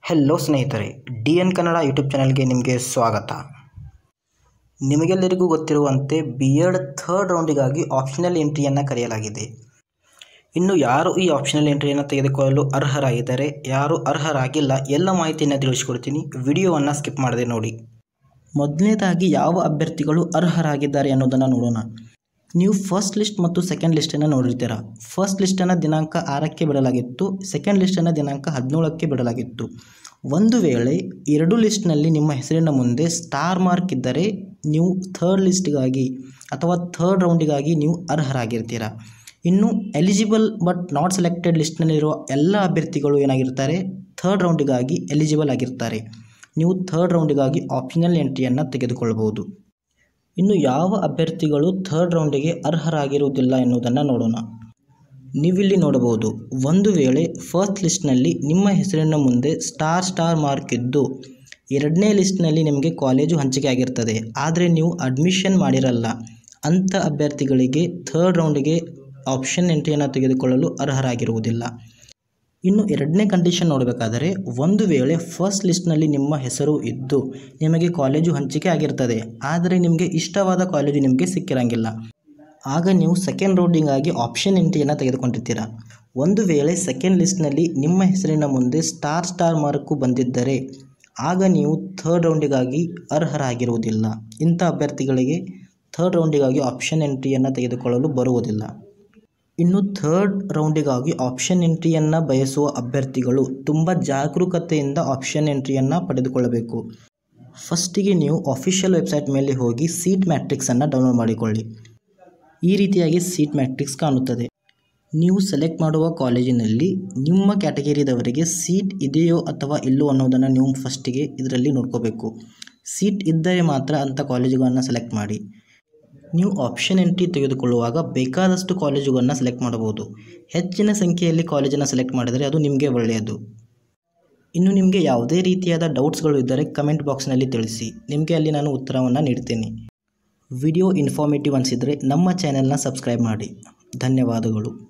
hello ಸ್ನೇಹಿತರೆ D N Kannada YouTube ಚಾನಲ್ಗೆ ನಿಮಗೆ ಸ್ವಾಗತ ನಿಮಗೆಲ್ಲರಿಗೂ ಗೊತ್ತಿರುವಂತೆ ಬಿ ಎಡ್ ಥರ್ಡ್ ರೌಂಡಿಗಾಗಿ ಆಪ್ಷನಲ್ ಎಂಟ್ರಿಯನ್ನು ಕರೆಯಲಾಗಿದೆ ಇನ್ನು ಯಾರು ಈ ಆಪ್ಷನಲ್ ಎಂಟ್ರಿಯನ್ನು ತೆಗೆದುಕೊಳ್ಳಲು ಅರ್ಹರಾಗಿದ್ದಾರೆ ಯಾರು ಅರ್ಹರಾಗಿಲ್ಲ ಎಲ್ಲ ಮಾಹಿತಿಯನ್ನು ತಿಳಿಸ್ಕೊಡ್ತೀನಿ ವಿಡಿಯೋವನ್ನು ಸ್ಕಿಪ್ ಮಾಡದೆ ನೋಡಿ ಮೊದಲನೇದಾಗಿ ಯಾವ ಅಭ್ಯರ್ಥಿಗಳು ಅರ್ಹರಾಗಿದ್ದಾರೆ ಅನ್ನೋದನ್ನು ನೋಡೋಣ ನೀವು ಫಸ್ಟ್ ಲಿಸ್ಟ್ ಮತ್ತು ಸೆಕೆಂಡ್ ಲಿಸ್ಟನ್ನು ನೋಡಿರ್ತೀರ ಫಸ್ಟ್ ಲಿಸ್ಟನ್ನು ದಿನಾಂಕ ಆರಕ್ಕೆ ಬಿಡಲಾಗಿತ್ತು ಸೆಕೆಂಡ್ ಲಿಸ್ಟನ್ನು ದಿನಾಂಕ ಹದಿನೇಳಕ್ಕೆ ಬಿಡಲಾಗಿತ್ತು ಒಂದು ವೇಳೆ ಎರಡು ಲಿಸ್ಟ್ನಲ್ಲಿ ನಿಮ್ಮ ಹೆಸರಿನ ಮುಂದೆ ಸ್ಟಾರ್ ಮಾರ್ಕ್ ಇದ್ದರೆ ನೀವು ಥರ್ಡ್ ಲಿಸ್ಟ್ಗಾಗಿ ಅಥವಾ ಥರ್ಡ್ ರೌಂಡಿಗಾಗಿ ನೀವು ಅರ್ಹರಾಗಿರ್ತೀರ ಇನ್ನು ಎಲಿಜಿಬಲ್ ಬಟ್ ನಾಟ್ ಸೆಲೆಕ್ಟೆಡ್ ಲಿಸ್ಟ್ನಲ್ಲಿರುವ ಎಲ್ಲ ಅಭ್ಯರ್ಥಿಗಳು ಏನಾಗಿರ್ತಾರೆ ಥರ್ಡ್ ರೌಂಡಿಗಾಗಿ ಎಲಿಜಿಬಲ್ ಆಗಿರ್ತಾರೆ ನೀವು ಥರ್ಡ್ ರೌಂಡಿಗಾಗಿ ಆಪ್ಷನಲ್ ಎಂಟ್ರಿಯನ್ನು ತೆಗೆದುಕೊಳ್ಳಬಹುದು ಇನ್ನು ಯಾವ ಅಭ್ಯರ್ಥಿಗಳು ಥರ್ಡ್ ರೌಂಡಿಗೆ ಅರ್ಹರಾಗಿರುವುದಿಲ್ಲ ಎನ್ನುವುದನ್ನು ನೋಡೋಣ ನೀವಿಲ್ಲಿ ನೋಡಬಹುದು ಒಂದು ವೇಳೆ ಫಸ್ಟ್ ಲಿಸ್ಟ್ನಲ್ಲಿ ನಿಮ್ಮ ಹೆಸರಿನ ಮುಂದೆ ಸ್ಟಾರ್ ಸ್ಟಾರ್ ಮಾರ್ಕ್ ಇದ್ದು ಎರಡನೇ ಲಿಸ್ಟ್ನಲ್ಲಿ ನಿಮಗೆ ಕಾಲೇಜು ಹಂಚಿಕೆ ಆಗಿರ್ತದೆ ಆದರೆ ನೀವು ಅಡ್ಮಿಷನ್ ಮಾಡಿರಲ್ಲ ಅಂಥ ಅಭ್ಯರ್ಥಿಗಳಿಗೆ ಥರ್ಡ್ ರೌಂಡಿಗೆ ಆಪ್ಷನ್ ಎಂಟ್ರಿಯನ್ನು ತೆಗೆದುಕೊಳ್ಳಲು ಅರ್ಹರಾಗಿರುವುದಿಲ್ಲ ಇನ್ನು ಎರಡನೇ ಕಂಡೀಷನ್ ನೋಡಬೇಕಾದರೆ ಒಂದು ವೇಳೆ ಫಸ್ಟ್ ಲಿಸ್ಟ್ನಲ್ಲಿ ನಿಮ್ಮ ಹೆಸರು ಇದ್ದು ನಿಮಗೆ ಕಾಲೇಜು ಹಂಚಿಕೆ ಆಗಿರ್ತದೆ ಆದರೆ ನಿಮಗೆ ಇಷ್ಟವಾದ ಕಾಲೇಜು ನಿಮಗೆ ಸಿಕ್ಕಿರಂಗಿಲ್ಲ ಆಗ ನೀವು ಸೆಕೆಂಡ್ ರೌಂಡಿಗಾಗಿ ಆಪ್ಷನ್ ಎಂಟ್ರಿಯನ್ನು ತೆಗೆದುಕೊಂಡಿರ್ತೀರ ಒಂದು ವೇಳೆ ಸೆಕೆಂಡ್ ಲಿಸ್ಟ್ನಲ್ಲಿ ನಿಮ್ಮ ಹೆಸರಿನ ಮುಂದೆ ಸ್ಟಾರ್ ಸ್ಟಾರ್ ಮಾರ್ಕು ಬಂದಿದ್ದರೆ ಆಗ ನೀವು ಥರ್ಡ್ ರೌಂಡಿಗಾಗಿ ಅರ್ಹರಾಗಿರುವುದಿಲ್ಲ ಇಂಥ ಅಭ್ಯರ್ಥಿಗಳಿಗೆ ಥರ್ಡ್ ರೌಂಡಿಗಾಗಿ ಆಪ್ಷನ್ ಎಂಟ್ರಿಯನ್ನು ತೆಗೆದುಕೊಳ್ಳಲು ಬರುವುದಿಲ್ಲ ಇನ್ನು ಥರ್ಡ್ ರೌಂಡಿಗಾಗಿ ಆಪ್ಷನ್ ಎಂಟ್ರಿಯನ್ನು ಬಯಸುವ ಅಭ್ಯರ್ಥಿಗಳು ತುಂಬ ಜಾಗರೂಕತೆಯಿಂದ ಆಪ್ಷನ್ ಎಂಟ್ರಿಯನ್ನು ಪಡೆದುಕೊಳ್ಳಬೇಕು ಫಸ್ಟಿಗೆ ನೀವು ಅಫಿಷಿಯಲ್ ವೆಬ್ಸೈಟ್ ಮೇಲೆ ಹೋಗಿ ಸೀಟ್ ಮ್ಯಾಟ್ರಿಕ್ಸನ್ನು ಡೌನ್ಲೋಡ್ ಮಾಡಿಕೊಳ್ಳಿ ಈ ರೀತಿಯಾಗಿ ಸೀಟ್ ಮ್ಯಾಟ್ರಿಕ್ಸ್ ಕಾಣುತ್ತದೆ ನೀವು ಸೆಲೆಕ್ಟ್ ಮಾಡುವ ಕಾಲೇಜಿನಲ್ಲಿ ನಿಮ್ಮ ಕ್ಯಾಟಗರಿದವರಿಗೆ ಸೀಟ್ ಇದೆಯೋ ಅಥವಾ ಇಲ್ಲೋ ಅನ್ನೋದನ್ನು ನೀವು ಫಸ್ಟಿಗೆ ಇದರಲ್ಲಿ ನೋಡ್ಕೋಬೇಕು ಸೀಟ್ ಇದ್ದರೆ ಮಾತ್ರ ಅಂಥ ಕಾಲೇಜುಗಳನ್ನು ಸೆಲೆಕ್ಟ್ ಮಾಡಿ ನೀವು ಆಪ್ಷನ್ ಎಂಟ್ರಿ ತೆಗೆದುಕೊಳ್ಳುವಾಗ ಬೇಕಾದಷ್ಟು ಕಾಲೇಜುಗಳನ್ನು ಸೆಲೆಕ್ಟ್ ಮಾಡಬಹುದು ಹೆಚ್ಚಿನ ಸಂಖ್ಯೆಯಲ್ಲಿ ಕಾಲೇಜನ್ನು ಸೆಲೆಕ್ಟ್ ಮಾಡಿದರೆ ಅದು ನಿಮಗೆ ಒಳ್ಳೆಯದು ಇನ್ನು ನಿಮಗೆ ಯಾವುದೇ ರೀತಿಯಾದ ಡೌಟ್ಸ್ಗಳು ಇದ್ದರೆ ಕಮೆಂಟ್ ಬಾಕ್ಸ್ನಲ್ಲಿ ತಿಳಿಸಿ ನಿಮಗೆ ಅಲ್ಲಿ ನಾನು ಉತ್ತರವನ್ನು ನೀಡ್ತೇನೆ ವಿಡಿಯೋ ಇನ್ಫಾರ್ಮೇಟಿವ್ ಅನಿಸಿದರೆ ನಮ್ಮ ಚಾನೆಲ್ನ ಸಬ್ಸ್ಕ್ರೈಬ್ ಮಾಡಿ ಧನ್ಯವಾದಗಳು